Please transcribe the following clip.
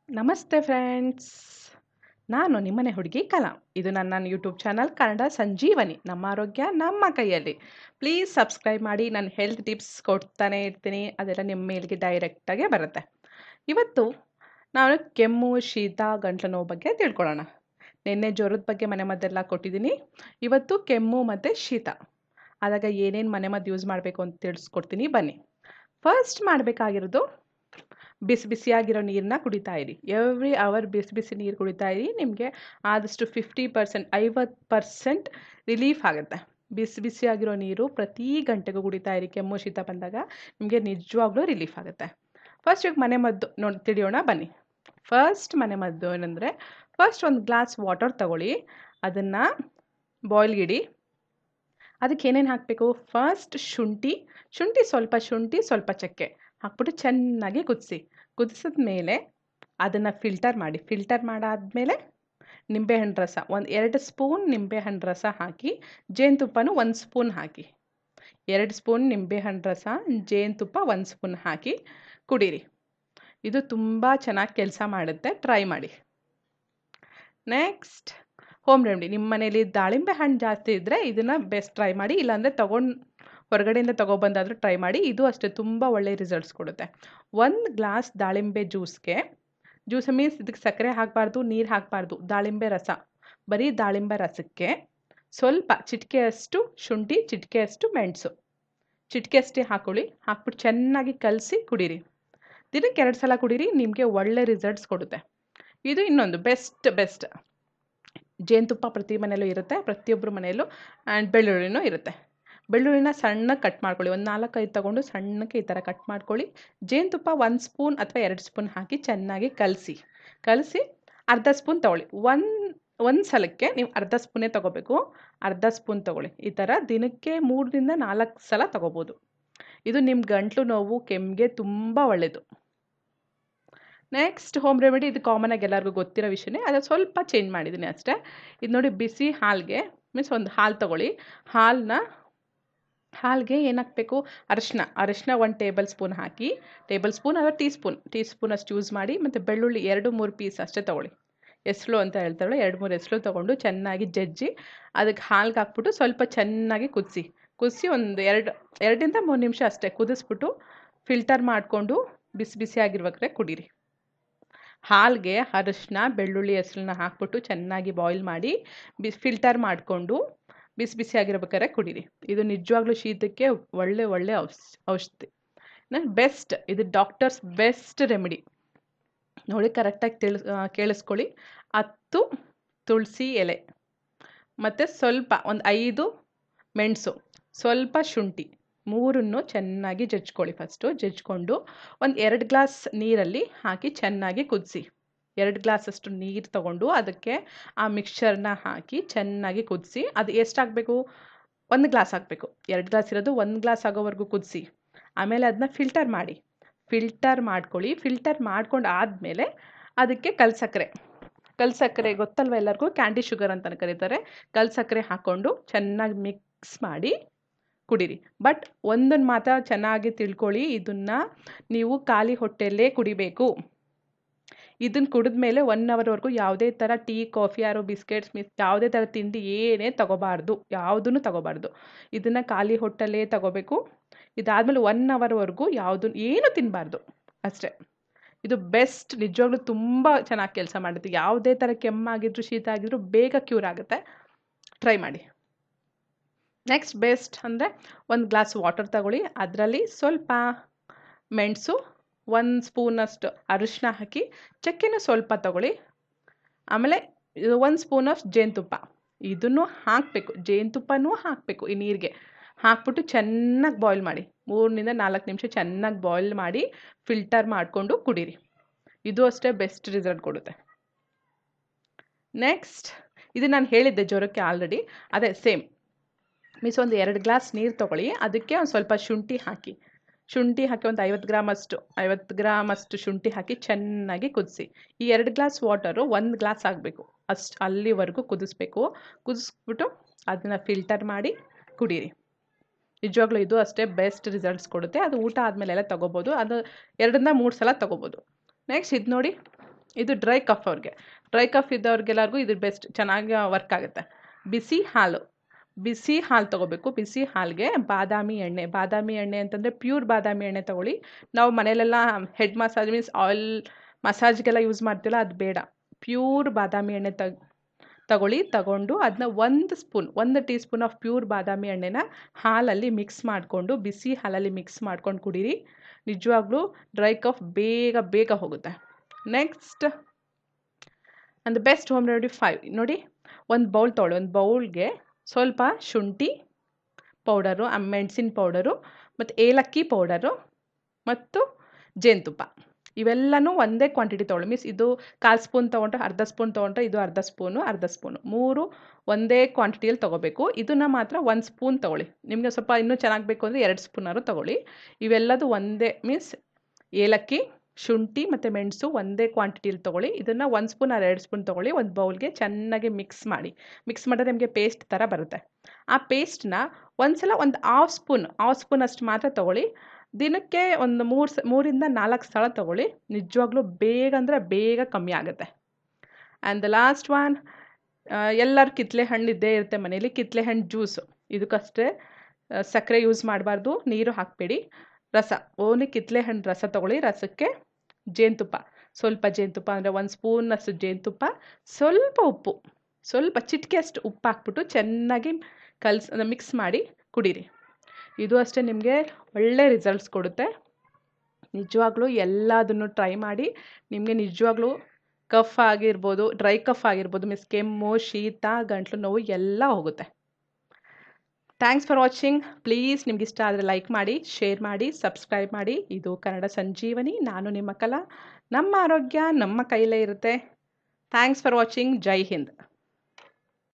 ನಮಸ್ತೆ ಫ್ರೆಂಡ್ಸ್ ನಾನು ನಿಮ್ಮನೆ ಹುಡುಗಿ ಕಲಾ ಇದು ನನ್ನ ಯೂಟ್ಯೂಬ್ ಚಾನಲ್ ಕನ್ನಡ ಸಂಜೀವನಿ ನಮ್ಮ ಆರೋಗ್ಯ ನಮ್ಮ ಕೈಯಲ್ಲಿ ಪ್ಲೀಸ್ ಸಬ್ಸ್ಕ್ರೈಬ್ ಮಾಡಿ ನಾನು ಹೆಲ್ತ್ ಟಿಪ್ಸ್ ಕೊಡ್ತಾನೆ ಇರ್ತೀನಿ ಅದೆಲ್ಲ ನಿಮ್ಮ ಮೇಲ್ಗೆ ಡೈರೆಕ್ಟಾಗೆ ಬರುತ್ತೆ ಇವತ್ತು ನಾನು ಕೆಮ್ಮು ಶೀತ ಗಂಟ್ಲು ನೋವು ಬಗ್ಗೆ ತಿಳ್ಕೊಳ್ಳೋಣ ನಿನ್ನೆ ಜ್ವರದ ಬಗ್ಗೆ ಮನೆ ಮದ್ದೆಲ್ಲ ಕೊಟ್ಟಿದ್ದೀನಿ ಇವತ್ತು ಕೆಮ್ಮು ಮತ್ತು ಶೀತ ಆದಾಗ ಏನೇನು ಮನೆ ಮದ್ದು ಯೂಸ್ ಮಾಡಬೇಕು ಅಂತ ತಿಳಿಸ್ಕೊಡ್ತೀನಿ ಬನ್ನಿ ಫಸ್ಟ್ ಮಾಡಬೇಕಾಗಿರೋದು ಬಿಸಿ ಬಿಸಿಯಾಗಿರೋ ನೀರನ್ನ ಕುಡಿತಾ ಇರಿ ಎವ್ರಿ ಅವರ್ ಬಿಸಿ ಬಿಸಿ ನೀರು ಕುಡಿತಾ ಇರಿ ನಿಮಗೆ ಆದಷ್ಟು ಫಿಫ್ಟಿ ಪರ್ಸೆಂಟ್ ಐವತ್ತು ಪರ್ಸೆಂಟ್ ರಿಲೀಫ್ ಆಗುತ್ತೆ ಬಿಸಿ ಬಿಸಿಯಾಗಿರೋ ನೀರು ಪ್ರತಿ ಗಂಟೆಗೂ ಕುಡಿತಾ ಇರಿ ಕೆಮ್ಮು ಶೀತ ಬಂದಾಗ ನಿಮಗೆ ನಿಜವಾಗ್ಲೂ ರಿಲೀಫ್ ಆಗುತ್ತೆ ಫಸ್ಟ್ ಈಗ ಮನೆ ಮದ್ದು ನೋಡಿ ತಿಳಿಯೋಣ ಬನ್ನಿ ಫಸ್ಟ್ ಮನೆ ಮದ್ದು ಏನಂದರೆ ಫಸ್ಟ್ ಒಂದು ಗ್ಲಾಸ್ ವಾಟರ್ ತಗೊಳ್ಳಿ ಅದನ್ನು ಬಾಯ್ಲ್ಗಿಡಿ ಅದಕ್ಕೆ ಏನೇನು ಹಾಕಬೇಕು ಫಸ್ಟ್ ಶುಂಠಿ ಶುಂಠಿ ಸ್ವಲ್ಪ ಶುಂಠಿ ಸ್ವಲ್ಪ ಚಕ್ಕೆ ಹಾಕ್ಬಿಟ್ಟು ಚೆನ್ನಾಗಿ ಕುದಿಸಿ ಕುದಿಸಿದ ಮೇಲೆ ಅದನ್ನು ಫಿಲ್ಟರ್ ಮಾಡಿ ಫಿಲ್ಟರ್ ಮಾಡಾದಮೇಲೆ ನಿಂಬೆಹಣ್ಣು ರಸ ಒಂದು ಎರಡು ಸ್ಪೂನ್ ನಿಂಬೆಹಣ್ಣು ರಸ ಹಾಕಿ ಜೇನುತುಪ್ಪನೂ ಒಂದು ಸ್ಪೂನ್ ಹಾಕಿ ಎರಡು ಸ್ಪೂನ್ ನಿಂಬೆಹಣ್ಣು ರಸ ಜೇನುತುಪ್ಪ ಒಂದು ಸ್ಪೂನ್ ಹಾಕಿ ಕುಡೀರಿ ಇದು ತುಂಬ ಚೆನ್ನಾಗಿ ಕೆಲಸ ಮಾಡುತ್ತೆ ಟ್ರೈ ಮಾಡಿ ನೆಕ್ಸ್ಟ್ ಹೋಮ್ ರೆಮಿಡಿ ನಿಮ್ಮ ಮನೇಲಿ ದಾಳಿಂಬೆ ಹಣ್ಣು ಜಾಸ್ತಿ ಇದ್ದರೆ ಇದನ್ನು ಬೆಸ್ಟ್ ಟ್ರೈ ಮಾಡಿ ಇಲ್ಲಾಂದರೆ ತೊಗೊಂಡು ಹೊರಗಡೆಯಿಂದ ತೊಗೊಬಂದಾದರೂ ಟ್ರೈ ಮಾಡಿ ಇದು ಅಷ್ಟೇ ತುಂಬ ಒಳ್ಳೆ ರಿಸಲ್ಟ್ಸ್ ಕೊಡುತ್ತೆ ಒಂದು ಗ್ಲಾಸ್ ದಾಳಿಂಬೆ ಜ್ಯೂಸ್ಗೆ ಜ್ಯೂಸ್ ಮೀನ್ಸ್ ಇದಕ್ಕೆ ಸಕ್ಕರೆ ಹಾಕಬಾರ್ದು ನೀರು ಹಾಕಬಾರ್ದು ದಾಳಿಂಬೆ ರಸ ಬರೀ ದಾಳಿಂಬೆ ರಸಕ್ಕೆ ಸ್ವಲ್ಪ ಚಿಟಿಕೆಯಷ್ಟು ಶುಂಠಿ ಚಿಟಿಕೆಯಷ್ಟು ಮೆಣಸು ಚಿಟಿಕೆಯಷ್ಟೇ ಹಾಕೊಳ್ಳಿ ಹಾಕ್ಬಿಟ್ಟು ಚೆನ್ನಾಗಿ ಕಲಸಿ ಕುಡೀರಿ ದಿನಕ್ಕೆ ಎರಡು ಸಲ ಕುಡೀರಿ ನಿಮಗೆ ಒಳ್ಳೆ ರಿಸಲ್ಟ್ಸ್ ಕೊಡುತ್ತೆ ಇದು ಇನ್ನೊಂದು ಬೆಸ್ಟ್ ಬೆಸ್ಟ್ ಜೇನುತುಪ್ಪ ಪ್ರತಿ ಮನೆಯಲ್ಲೂ ಇರುತ್ತೆ ಪ್ರತಿಯೊಬ್ಬರ ಮನೆಯಲ್ಲೂ ಆ್ಯಂಡ್ ಬೆಳ್ಳುಳ್ಳಿನೂ ಇರುತ್ತೆ ಬೆಳ್ಳುಳ್ಳಿನ ಸಣ್ಣಗೆ ಕಟ್ ಮಾಡ್ಕೊಳ್ಳಿ ಒಂದು ನಾಲ್ಕೈದು ತೊಗೊಂಡು ಸಣ್ಣಕ್ಕೆ ಈ ಥರ ಕಟ್ ಮಾಡ್ಕೊಳ್ಳಿ ಜೇನುತುಪ್ಪ ಒಂದು ಸ್ಪೂನ್ ಅಥವಾ ಎರಡು ಸ್ಪೂನ್ ಹಾಕಿ ಚೆನ್ನಾಗಿ ಕಲಸಿ ಕಲಸಿ ಅರ್ಧ ಸ್ಪೂನ್ ತೊಗೊಳ್ಳಿ ಒಂದು ಒಂದು ಸಲಕ್ಕೆ ನೀವು ಅರ್ಧ ಸ್ಪೂನೇ ತೊಗೋಬೇಕು ಅರ್ಧ ಸ್ಪೂನ್ ತೊಗೊಳ್ಳಿ ಈ ಥರ ದಿನಕ್ಕೆ ಮೂರರಿಂದ ನಾಲ್ಕು ಸಲ ತೊಗೋಬೋದು ಇದು ನಿಮ್ಮ ಗಂಟ್ಲು ನೋವು ಕೆಮ್ಮಿಗೆ ತುಂಬ ಒಳ್ಳೆಯದು ನೆಕ್ಸ್ಟ್ ಹೋಮ್ ರೆಮಿಡಿ ಇದು ಕಾಮನಾಗಿ ಎಲ್ಲರಿಗೂ ಗೊತ್ತಿರೋ ವಿಷಯನೇ ಅದು ಸ್ವಲ್ಪ ಚೇಂಜ್ ಮಾಡಿದ್ದೀನಿ ಅಷ್ಟೇ ಇದು ನೋಡಿ ಬಿಸಿ ಹಾಲಿಗೆ ಮೀನ್ಸ್ ಒಂದು ಹಾಲು ತೊಗೊಳ್ಳಿ ಹಾಲನ್ನ ಹಾಲಿಗೆ ಏನು ಹಾಕಬೇಕು ಅರಿಶಿನ ಅರಿಶಿನ ಒಂದು ಟೇಬಲ್ ಸ್ಪೂನ್ ಹಾಕಿ ಟೇಬಲ್ ಸ್ಪೂನ್ ಅಥವಾ ಟೀ ಸ್ಪೂನ್ ಟೀ ಸ್ಪೂನ್ ಅಷ್ಟು ಯೂಸ್ ಮಾಡಿ ಮತ್ತು ಬೆಳ್ಳುಳ್ಳಿ ಎರಡು ಮೂರು ಪೀಸ್ ಅಷ್ಟೇ ತೊಗೊಳ್ಳಿ ಎಸ್ಲು ಅಂತ ಹೇಳ್ತಾಳೆ ಎರಡು ಮೂರು ಎಸ್ಲು ತೊಗೊಂಡು ಚೆನ್ನಾಗಿ ಜಜ್ಜಿ ಅದಕ್ಕೆ ಹಾಲ್ಗೆ ಹಾಕ್ಬಿಟ್ಟು ಸ್ವಲ್ಪ ಚೆನ್ನಾಗಿ ಕುದಿಸಿ ಕುದಿಸಿ ಒಂದು ಎರಡು ಎರಡರಿಂದ ಮೂರು ನಿಮಿಷ ಅಷ್ಟೇ ಕುದಿಸ್ಬಿಟ್ಟು ಫಿಲ್ಟರ್ ಮಾಡಿಕೊಂಡು ಬಿಸಿ ಬಿಸಿ ಆಗಿರ್ಬೇಕಾದ್ರೆ ಕುಡೀರಿ ಹಾಲಿಗೆ ಅರಿಶಿನ ಬೆಳ್ಳುಳ್ಳಿ ಹೆಸರನ್ನ ಹಾಕ್ಬಿಟ್ಟು ಚೆನ್ನಾಗಿ ಬಾಯ್ಲ್ ಮಾಡಿ ಬಿಸಿ ಫಿಲ್ಟರ್ ಮಾಡಿಕೊಂಡು ಬಿಸಿ ಬಿಸಿ ಆಗಿರ್ಬೇಕಾದ್ರೆ ಕುಡೀರಿ ಇದು ನಿಜವಾಗ್ಲೂ ಶೀತಕ್ಕೆ ಒಳ್ಳೆ ಒಳ್ಳೆ ಔಷ್ ಔಷಧಿ ಬೆಸ್ಟ್ ಇದು ಡಾಕ್ಟರ್ಸ್ ಬೆಸ್ಟ್ ರೆಮಿಡಿ ನೋಡಿ ಕರೆಕ್ಟಾಗಿ ತಿಳ್ ಕೇಳಿಸ್ಕೊಳ್ಳಿ ಹತ್ತು ತುಳಸಿ ಎಲೆ ಮತ್ತು ಸ್ವಲ್ಪ ಒಂದು ಐದು ಮೆಣಸು ಸ್ವಲ್ಪ ಶುಂಠಿ ಮೂರನ್ನು ಚೆನ್ನಾಗಿ ಜಜ್ಕೊಳ್ಳಿ ಫಸ್ಟು ಜಜ್ಕೊಂಡು ಒಂದು ಎರಡು ಗ್ಲಾಸ್ ನೀರಲ್ಲಿ ಹಾಕಿ ಚೆನ್ನಾಗಿ ಕುದಿಸಿ ಎರಡು ಗ್ಲಾಸಷ್ಟು ನೀರು ತೊಗೊಂಡು ಅದಕ್ಕೆ ಆ ಮಿಕ್ಸ್ಚರ್ನ ಹಾಕಿ ಚೆನ್ನಾಗಿ ಕುದಿಸಿ ಅದು ಎಷ್ಟು ಹಾಕಬೇಕು ಒಂದು ಗ್ಲಾಸ್ ಹಾಕಬೇಕು ಎರಡು ಗ್ಲಾಸ್ ಇರೋದು ಒಂದು ಗ್ಲಾಸ್ ಆಗೋವರೆಗೂ ಕುದಿಸಿ ಆಮೇಲೆ ಅದನ್ನ ಫಿಲ್ಟರ್ ಮಾಡಿ ಫಿಲ್ಟರ್ ಮಾಡ್ಕೊಳ್ಳಿ ಫಿಲ್ಟರ್ ಮಾಡ್ಕೊಂಡು ಆದಮೇಲೆ ಅದಕ್ಕೆ ಕಲ್ ಸಕ್ಕರೆ ಕಲ್ ಸಕ್ಕರೆ ಗೊತ್ತಲ್ವ ಎಲ್ಲರಿಗೂ ಕ್ಯಾಂಡಿ ಶುಗರ್ ಅಂತ ಕರೀತಾರೆ ಕಲ್ ಸಕ್ಕರೆ ಹಾಕ್ಕೊಂಡು ಚೆನ್ನಾಗಿ ಮಿಕ್ಸ್ ಮಾಡಿ ಕುಡೀರಿ ಬಟ್ ಒಂದನ್ನು ಮಾತ್ರ ಚೆನ್ನಾಗಿ ತಿಳ್ಕೊಳ್ಳಿ ಇದನ್ನು ನೀವು ಖಾಲಿ ಹೊಟ್ಟೆಯಲ್ಲೇ ಕುಡಿಬೇಕು ಇದನ್ನು ಕುಡಿದ್ಮೇಲೆ ಒನ್ ಅವರ್ವರೆಗೂ ಯಾವುದೇ ಥರ ಟೀ ಕಾಫಿ ಯಾರು ಬಿಸ್ಕೆಟ್ಸ್ ಮಿಸ್ ಯಾವುದೇ ಥರ ತಿಂಡಿ ಏನೇ ತಗೋಬಾರ್ದು ಯಾವುದೂ ತಗೋಬಾರ್ದು ಇದನ್ನು ಖಾಲಿ ಹೊಟ್ಟೆಲ್ಲೇ ತಗೋಬೇಕು ಇದಾದಮೇಲೆ ಒನ್ ಅವರ್ವರೆಗೂ ಯಾವುದು ಏನು ತಿನ್ನಬಾರ್ದು ಅಷ್ಟೇ ಇದು ಬೆಸ್ಟ್ ನಿಜವಾಗ್ಲೂ ತುಂಬ ಚೆನ್ನಾಗಿ ಕೆಲಸ ಮಾಡುತ್ತೆ ಯಾವುದೇ ಥರ ಕೆಮ್ಮಾಗಿದ್ರು ಶೀತ ಆಗಿದ್ರು ಬೇಗ ಕ್ಯೂರ್ ಆಗುತ್ತೆ ಟ್ರೈ ಮಾಡಿ ನೆಕ್ಸ್ಟ್ ಬೆಸ್ಟ್ ಅಂದರೆ ಒಂದು ಗ್ಲಾಸ್ ವಾಟರ್ ತಗೊಳ್ಳಿ ಅದರಲ್ಲಿ ಸ್ವಲ್ಪ ಮೆಣಸು ಒಂದು ಸ್ಪೂನಷ್ಟು ಅರಿಶಿನ ಹಾಕಿ ಚಕ್ಕೆನೂ ಸ್ವಲ್ಪ ತಗೊಳ್ಳಿ ಆಮೇಲೆ ಒಂದು ಸ್ಪೂನ್ ಆಫ್ ಜೇನುತುಪ್ಪ ಇದನ್ನು ಹಾಕಬೇಕು ಜೇನುತುಪ್ಪನೂ ಹಾಕಬೇಕು ಈ ನೀರಿಗೆ ಹಾಕ್ಬಿಟ್ಟು ಚೆನ್ನಾಗಿ ಬಾಯ್ಲ್ ಮಾಡಿ ಮೂರರಿಂದ ನಾಲ್ಕು ನಿಮಿಷ ಚೆನ್ನಾಗಿ ಬಾಯ್ಲ್ ಮಾಡಿ ಫಿಲ್ಟರ್ ಮಾಡಿಕೊಂಡು ಕುಡೀರಿ ಇದು ಅಷ್ಟೇ ಬೆಸ್ಟ್ ರಿಸಲ್ಟ್ ಕೊಡುತ್ತೆ ನೆಕ್ಸ್ಟ್ ಇದು ನಾನು ಹೇಳಿದ್ದೆ ಜ್ವರಕ್ಕೆ ಆಲ್ರೆಡಿ ಅದೇ ಸೇಮ್ ಮೀನ್ಸ್ ಒಂದು ಎರಡು ಗ್ಲಾಸ್ ನೀರು ತೊಗೊಳ್ಳಿ ಅದಕ್ಕೆ ಒಂದು ಸ್ವಲ್ಪ ಶುಂಠಿ ಹಾಕಿ ಶುಂಠಿ ಹಾಕಿ ಒಂದು ಐವತ್ತು ಗ್ರಾಮ್ ಅಷ್ಟು ಐವತ್ತು ಗ್ರಾಮ್ ಅಷ್ಟು ಶುಂಠಿ ಹಾಕಿ ಚೆನ್ನಾಗಿ ಕುದಿಸಿ ಈ ಎರಡು ಗ್ಲಾಸ್ ವಾಟರು ಒಂದು ಗ್ಲಾಸ್ ಆಗಬೇಕು ಅಷ್ಟು ಅಲ್ಲಿವರೆಗೂ ಕುದಿಸ್ಬೇಕು ಕುದಿಸ್ಬಿಟ್ಟು ಅದನ್ನು ಫಿಲ್ಟರ್ ಮಾಡಿ ಕುಡೀರಿ ನಿಜವಾಗ್ಲೂ ಇದು ಅಷ್ಟೇ ಬೆಸ್ಟ್ ರಿಸಲ್ಟ್ಸ್ ಕೊಡುತ್ತೆ ಅದು ಊಟ ಆದಮೇಲೆಲ್ಲ ತೊಗೋಬೋದು ಅದು ಎರಡರಿಂದ ಮೂರು ಸಲ ತೊಗೋಬೋದು ನೆಕ್ಸ್ಟ್ ಇದು ನೋಡಿ ಇದು ಡ್ರೈ ಕಫ್ ಅವ್ರಿಗೆ ಡ್ರೈ ಕಫ್ ಇದ್ದವ್ರಿಗೆಲ್ಲರಿಗೂ ಇದು ಬೆಸ್ಟ್ ಚೆನ್ನಾಗಿ ವರ್ಕ್ ಆಗುತ್ತೆ ಬಿಸಿ ಹಾಲು ಬಿಸಿ ಹಾಲು ತೊಗೋಬೇಕು ಬಿಸಿ ಹಾಲಿಗೆ ಬಾದಾಮಿ ಎಣ್ಣೆ ಬಾದಾಮಿ ಎಣ್ಣೆ ಅಂತಂದರೆ ಪ್ಯೂರ್ ಬಾದಾಮಿ ಎಣ್ಣೆ ತೊಗೊಳ್ಳಿ ನಾವು ಮನೇಲೆಲ್ಲ ಹೆಡ್ ಮಸಾಜ್ ಮೀನ್ಸ್ ಆಯಿಲ್ ಮಸಾಜ್ಗೆಲ್ಲ ಯೂಸ್ ಮಾಡ್ತೀವಲ್ಲ ಅದು ಬೇಡ ಪ್ಯೂರ್ ಬಾದಾಮಿ ಎಣ್ಣೆ ತಗ್ ತಗೊಳ್ಳಿ ತಗೊಂಡು ಅದನ್ನ ಒಂದು ಸ್ಪೂನ್ ಒಂದು ಟೀ ಸ್ಪೂನ್ ಆಫ್ ಪ್ಯೂರ್ ಬಾದಾಮಿ ಎಣ್ಣೆನ ಹಾಲಲ್ಲಿ ಮಿಕ್ಸ್ ಮಾಡಿಕೊಂಡು ಬಿಸಿ ಹಾಲಲ್ಲಿ ಮಿಕ್ಸ್ ಮಾಡ್ಕೊಂಡು ಕುಡೀರಿ ನಿಜವಾಗ್ಲೂ ಡ್ರೈ ಕಫ್ ಬೇಗ ಬೇಗ ಹೋಗುತ್ತೆ ನೆಕ್ಸ್ಟ್ ಅಂದ್ ಬೆಸ್ಟ್ ಹೋಮ್ ರೆಮಿಡಿ ಫೈವ್ ನೋಡಿ ಒಂದು ಬೌಲ್ ತೊಗೊಳ್ಳಿ ಒಂದು ಬೌಲ್ಗೆ ಸ್ವಲ್ಪ ಶುಂಠಿ ಪೌಡರು ಮೆಣಸಿನ ಪೌಡರು ಮತ್ತು ಏಲಕ್ಕಿ ಪೌಡರು ಮತ್ತು ಜೇನುತುಪ್ಪ ಇವೆಲ್ಲನೂ ಒಂದೇ ಕ್ವಾಂಟಿಟಿ ತೊಗೊಳ್ಳಿ ಮೀನ್ಸ್ ಇದು ಕಾಲು ಸ್ಪೂನ್ ತೊಗೊಂಡ್ರೆ ಅರ್ಧ ಸ್ಪೂನ್ ತೊಗೊಂಡ್ರೆ ಇದು ಅರ್ಧ ಸ್ಪೂನು ಅರ್ಧ ಸ್ಪೂನು ಮೂರು ಒಂದೇ ಕ್ವಾಂಟಿಟಿಯಲ್ಲಿ ತೊಗೋಬೇಕು ಇದನ್ನು ಮಾತ್ರ ಒಂದು ಸ್ಪೂನ್ ತೊಗೊಳ್ಳಿ ನಿಮಗೆ ಸ್ವಲ್ಪ ಇನ್ನೂ ಚೆನ್ನಾಗಿ ಬೇಕು ಅಂದರೆ ಎರಡು ಸ್ಪೂನಾದ್ರು ತೊಗೊಳ್ಳಿ ಇವೆಲ್ಲದು ಒಂದೇ ಮೀನ್ಸ್ ಏಲಕ್ಕಿ ಶುಂಠಿ ಮತ್ತು ಮೆಣಸು ಒಂದೇ ಕ್ವಾಂಟಿಟಿಯಲ್ಲಿ ತೊಗೊಳ್ಳಿ ಇದನ್ನು ಒಂದು ಸ್ಪೂನ್ ಆರ್ ಎರಡು ಸ್ಪೂನ್ ತೊಗೊಳ್ಳಿ ಒಂದು ಬೌಲ್ಗೆ ಚೆನ್ನಾಗಿ ಮಿಕ್ಸ್ ಮಾಡಿ ಮಿಕ್ಸ್ ಮಾಡಿದ್ರೆ ನಿಮಗೆ ಪೇಸ್ಟ್ ಥರ ಬರುತ್ತೆ ಆ ಪೇಸ್ಟ್ನ ಒಂದು ಸಲ ಒಂದು ಹಾಫ್ ಸ್ಪೂನ್ ಹಾಫ್ ಸ್ಪೂನ್ ಅಷ್ಟು ಮಾತ್ರ ತೊಗೊಳ್ಳಿ ದಿನಕ್ಕೆ ಒಂದು ಮೂರು ಸ ಮೂರಿಂದ ನಾಲ್ಕು ಸಲ ತೊಗೊಳ್ಳಿ ನಿಜವಾಗ್ಲೂ ಬೇಗ ಅಂದರೆ ಬೇಗ ಕಮ್ಮಿ ಆಗುತ್ತೆ ಆ್ಯಂಡ್ ದ ಲಾಸ್ಟ್ ಒನ್ ಎಲ್ಲರೂ ಕಿತ್ತಲೆ ಹಣ್ಣು ಇದ್ದೇ ಇರುತ್ತೆ ಮನೇಲಿ ಕಿತ್ತಲೆ ಹಣ್ಣು ಜ್ಯೂಸು ಇದಕ್ಕಷ್ಟೇ ಸಕ್ಕರೆ ಯೂಸ್ ಮಾಡಬಾರ್ದು ನೀರು ಹಾಕಬೇಡಿ ರಸ ಓನ್ಲಿ ಕಿತ್ತಲೆ ಹಣ್ಣು ರಸ ತೊಗೊಳ್ಳಿ ರಸಕ್ಕೆ ಜೇನುತುಪ್ಪ ಸ್ವಲ್ಪ ಜೇನುತುಪ್ಪ ಅಂದರೆ ಒಂದು ಸ್ಪೂನಷ್ಟು ಜೇನುತುಪ್ಪ ಸ್ವಲ್ಪ ಉಪ್ಪು ಸ್ವಲ್ಪ ಚಿಟಿಕೆ ಅಷ್ಟು ಉಪ್ಪು ಹಾಕ್ಬಿಟ್ಟು ಚೆನ್ನಾಗಿ ಕಲ್ಸ್ ಮಿಕ್ಸ್ ಮಾಡಿ ಕುಡೀರಿ ಇದು ಅಷ್ಟೇ ನಿಮಗೆ ಒಳ್ಳೆ ರಿಸಲ್ಟ್ಸ್ ಕೊಡುತ್ತೆ ನಿಜವಾಗ್ಲೂ ಎಲ್ಲದನ್ನು ಟ್ರೈ ಮಾಡಿ ನಿಮಗೆ ನಿಜವಾಗ್ಲೂ ಕಫ್ ಆಗಿರ್ಬೋದು ಡ್ರೈ ಕಫ್ ಆಗಿರ್ಬೋದು ಮೀನ್ಸ್ ಕೆಮ್ಮು ಶೀತ ಗಂಟ್ಲು ನೋವು ಎಲ್ಲ ಹೋಗುತ್ತೆ ಥ್ಯಾಂಕ್ಸ್ ಫಾರ್ ವಾಚಿಂಗ್ ಪ್ಲೀಸ್ ನಿಮ್ಗೆ ಇಷ್ಟ ಆದರೆ ಲೈಕ್ ಮಾಡಿ ಶೇರ್ ಮಾಡಿ ಸಬ್ಸ್ಕ್ರೈಬ್ ಮಾಡಿ ಇದು ಕನ್ನಡ ಸಂಜೀವನಿ ನಾನು ನಿಮ್ಮ ಕಲಾ ನಮ್ಮ ಆರೋಗ್ಯ ನಮ್ಮ ಕೈಲೇ ಇರುತ್ತೆ thanks for watching Jai Hind